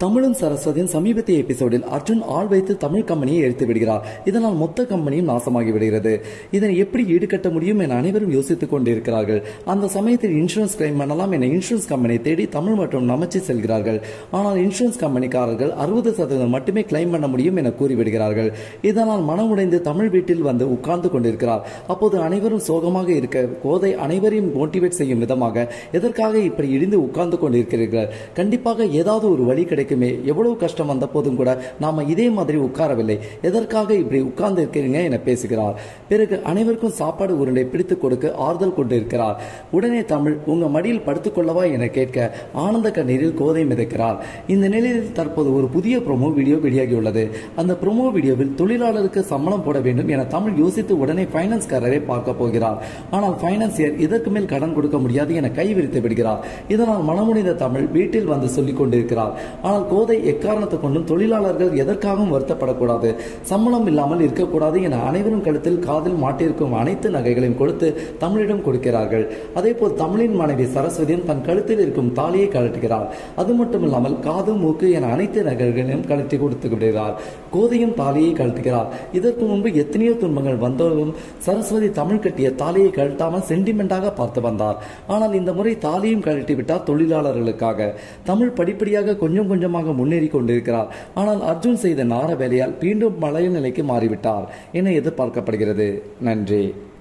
தமிழும் சரஸ்வதியின் சமீபத்திய எபிசோடில் அர்ஜுன் ஆள் வைத்து தமிழ் கம்பெனியை எடுத்து விடுகிறார் இதனால் மொத்த கம்பெனியும் நாசமாகி விடுகிறது இதனை எப்படி ஈடுகட்ட முடியும் என அனைவரும் யோசித்துக் கொண்டிருக்கிறார்கள் அந்த சமயத்தில் இன்சூரன்ஸ் கிளைம் பண்ணலாம் என இன்சூரன்ஸ் கம்பெனி தேடி தமிழ் மற்றும் நமச்சி செல்கிறார்கள் ஆனால் இன்சூரன்ஸ் கம்பெனிக்காரர்கள் அறுபது சதவீதம் மட்டுமே கிளைம் பண்ண முடியும் என கூறிவிடுகிறார்கள் இதனால் மனம் உடைந்து தமிழ் வீட்டில் வந்து உட்கார்ந்து கொண்டிருக்கிறார் அப்போது அனைவரும் சோகமாக இருக்க கோதை அனைவரையும் மோட்டிவேட் செய்யும் விதமாக எதற்காக இப்படி இடிந்து உட்கார்ந்து கொண்டிருக்கிறீர்கள் கண்டிப்பாக ஏதாவது ஒரு வழி கிடைக்குமே எவ்வளவு கஷ்டம் வந்த போதும் கூட நாம இதே மாதிரி உட்காரவில்லை எதற்காக இப்படி உட்கார்ந்து இருக்கிறீங்க என பேசுகிறார் பிறகு அனைவருக்கும் சாப்பாடு உருண்டை பிடித்து கொடுக்க ஆறுதல் கொண்டிருக்கிறார் உடனே தமிழ் உங்க மடியில் படுத்துக்கொள்ளவா என கேட்க ஆனந்த கண்ணீரில் கோதை மிதக்கிறார் இந்த நிலையில் தற்போது ஒரு புதிய ப்ரோமோ வீடியோ வெளியாகியுள்ளது அந்த ப்ரோமோ வீடியோவில் தொழிலாளருக்கு சம்பளம் போட வேண்டும் என தமிழ் யோசித்து உடனே பைனான்ஸ்காரரை பார்க்க போகிறார் ஆனால் பைனான்சியர் இதற்கு மேல் கடன் கொடுக்க முடியாது என கைவிரித்து விடுகிறார் இதனால் மனமுடிந்த தமிழ் வீட்டில் வந்து சொல்லிக் கொண்டிருக்கிறார் ஆனால் கோதை எக்காரணத்தை கொண்டும் தொழிலாளர்கள் எதற்காகவும் வருத்தப்படக்கூடாது சம்பளம் இல்லாமல் இருக்கக்கூடாது என அனைவரும் கழுத்தில் காதில் மாட்டிருக்கும் அனைத்து நகைகளையும் கொடுத்து தமிழிடம் கொடுக்கிறார்கள் அதே போல் தமிழின் மனைவி சரஸ்வதியும் தன் கழுத்தில் இருக்கும் தாலியை கழட்டுகிறார் அது மட்டுமில்லாமல் காது மூக்கு என அனைத்து நகைகளையும் கழட்டி கொடுத்து விடுகிறார் கோதையும் தாலியை கழட்டுகிறார் இதற்கு முன்பு எத்தனையோ துன்பங்கள் வந்தாலும் சரஸ்வதி தமிழ் கட்டிய தாலியை கழட்டாமல் சென்டிமெண்டாக பார்த்து வந்தார் ஆனால் இந்த முறை தாலியும் கழட்டி விட்டார் தொழிலாளர்களுக்காக தமிழ் படிப்படியாக கொஞ்சம் கொஞ்சமாக முன்னேறி கொண்டிருக்கிறார் ஆனால் அர்ஜுன் செய்த நார வேலையால் மீண்டும் மலைய நிலைக்கு மாறிவிட்டார் என எதிர்பார்க்கப்படுகிறது நன்றி